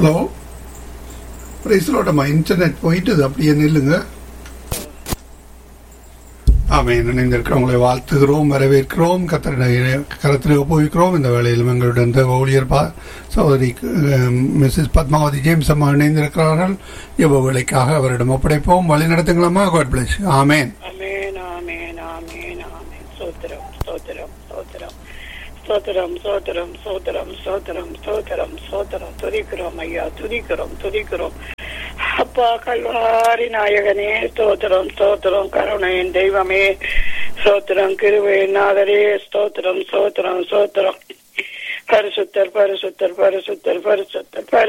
hello பிரைஸ்லோட்டம்மா internet போயிட்டுது அப்படியே நில்லுங்க ஆமென் இணைந்திருக்கிறவங்களை வாழ்த்துகிறோம் வரவேற்கிறோம் கத்தருடைய கரத்திற்கு போய்க்கிறோம் இந்த வேளையிலும் எங்களுடன் இந்த ஊழியர் பா சகோதரி மிஸ்ஸஸ் பத்மாவதி ஜேம்ஸ் அம்மா இணைந்திருக்கிறார்கள் இவ்வளவு வேலைக்காக அவரிடம் ஒப்படைப்போம் வழி நடத்துங்களம்மா காட் பிளஸ் ஆமேன் ஆமென் ஆமென் ஆமென் ஆமென் ஸ்தோத்திரம் ஸ்தோத்திரம் ஸ்தோத்திரம் ஸ்தோத்திரம் ஸ்தோத்திரம் ஸ்தோத்திரம் ஸ்தோத்திரம் ஸ்தோத்திரம் ஸ்தோத்திரம் துதிக்கிறோம் ஐயா துதிக்கிறோம் துதிக்கிறோம் அப்பா கல்வாரி நாயகனே ஸ்தோத்திரம் ஸ்தோத்திரம் கருணையின் தெய்வமே ஸ்தோத்திரம் கிருபை நாதரே ஸ்தோத்திரம் ஸ்தோத்திரம் ஸ்தோத்திரம் பரிசுத்தர் பரிசுத்தர் பரிசுத்தர் பரிசுத்தர் பரிசுத்தர்